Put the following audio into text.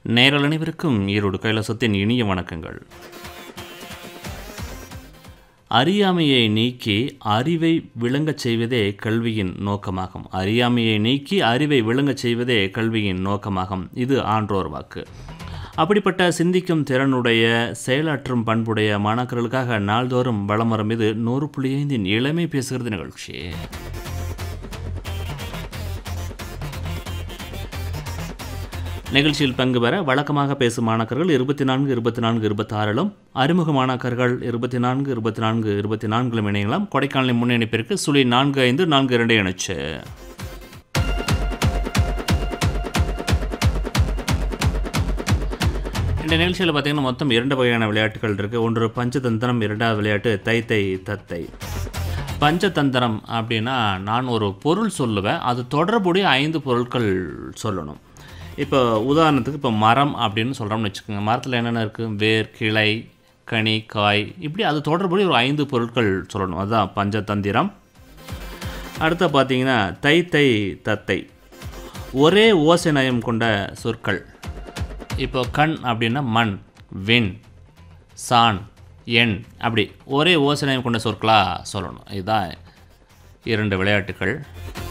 நேரல் அனைவருக்கும் ஈரோடு கைலாசத்தின் இனிய வணக்கங்கள் அறியாமையை நீக்கி அறிவை விளங்கச் செய்வதே கல்வியின் நோக்கமாகும் அறியாமையை நீக்கி அறிவை விளங்கச் செய்வதே கல்வியின் நோக்கமாகும் இது ஆன்றோர் வாக்கு அப்படிப்பட்ட சிந்திக்கும் திறனுடைய செயலாற்றும் பண்புடைய மாணாக்கர்களுக்காக நாள்தோறும் வளம் வரும் இது நூறு புள்ளி ஐந்தின் இளமை பேசுகிறது நிகழ்ச்சி நிகழ்ச்சியில் பங்கு பெற வழக்கமாக பேசும் மாணாக்கர்கள் இருபத்தி நான்கு இருபத்தி நான்கு இருபத்தாறிலும் அறிமுக மாணாக்கர்கள் இருபத்தி நான்கு இருபத்தி நான்கு இருபத்தி நான்கிலும் இணையலாம் கொடைக்கானலின் முன்னணிப்பிற்கு சுழி நான்கு ஐந்து நான்கு இரண்டு இணைச்சு இந்த நிகழ்ச்சியில் பார்த்தீங்கன்னா மொத்தம் இரண்டு வகையான விளையாட்டுகள் இருக்குது ஒன்று பஞ்சதந்திரம் இரண்டாவது விளையாட்டு தை தை தத்தை பஞ்சதந்திரம் அப்படின்னா நான் ஒரு பொருள் சொல்லுவேன் அது தொடர்புடைய ஐந்து பொருட்கள் சொல்லணும் இப்போ உதாரணத்துக்கு இப்போ மரம் அப்படின்னு சொல்கிறோம்னு வச்சுக்கோங்க மரத்தில் என்னென்ன இருக்குது வேர் கிளை கனி காய் இப்படி அது தொடர்புடைய ஒரு ஐந்து பொருட்கள் சொல்லணும் அதுதான் பஞ்சதந்திரம் அடுத்து பார்த்தீங்கன்னா தை தை தத்தை ஒரே ஓசை நயம் கொண்ட சொற்கள் இப்போ கண் அப்படின்னா மண் விண் சான் எண் அப்படி ஒரே ஓசை நயம் கொண்ட சொற்களாக சொல்லணும் இதுதான் இரண்டு விளையாட்டுகள்